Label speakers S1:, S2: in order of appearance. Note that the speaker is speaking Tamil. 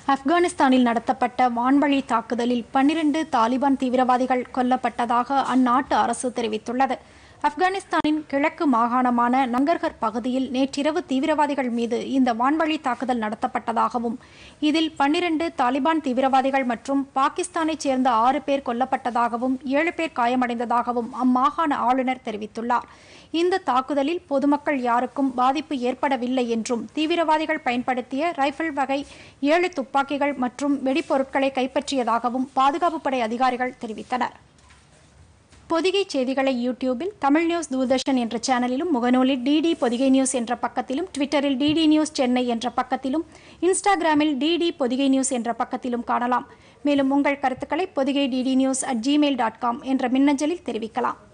S1: ஆப்கானிஸ்தானில் நடத்தப்பட்ட வான்வழி தாக்குதலில் பன்னிரண்டு தாலிபான் தீவிரவாதிகள் கொல்லப்பட்டதாக அந்நாட்டு அரசு தெரிவித்துள்ளது ஆப்கானிஸ்தானின் கிழக்கு மாகாணமான நங்கர்கர் பகுதியில் நேற்றிரவு தீவிரவாதிகள் மீது இந்த வான்வழி தாக்குதல் நடத்தப்பட்டதாகவும் இதில் பன்னிரண்டு தாலிபான் தீவிரவாதிகள் மற்றும் பாகிஸ்தானைச் சேர்ந்த ஆறு பேர் கொல்லப்பட்டதாகவும் ஏழு பேர் காயமடைந்ததாகவும் அம்மாகாண ஆளுநர் தெரிவித்துள்ளார் இந்த தாக்குதலில் பொதுமக்கள் யாருக்கும் பாதிப்பு ஏற்படவில்லை என்றும் தீவிரவாதிகள் பயன்படுத்திய ரைபிள் வகை ஏழு துப்பாக்கிகள் மற்றும் வெடிப்பொருட்களை கைப்பற்றியதாகவும் பாதுகாப்பு படை அதிகாரிகள் தெரிவித்தனர் பொதிகை செய்திகளை யூடியூபில் தமிழ் நியூஸ் தூர்தர்ஷன் என்ற சேனலிலும் முகநூலில் டிடி பொதிகை நியூஸ் என்ற பக்கத்திலும் ட்விட்டரில் டிடி நியூஸ் சென்னை என்ற பக்கத்திலும் இன்ஸ்டாகிராமில் டிடி பொதிகை நியூஸ் என்ற பக்கத்திலும் காணலாம் மேலும் உங்கள் கருத்துக்களை Pothigai DD news at gmail dot com என்ற மின்னஞ்சலில் தெரிவிக்கலாம்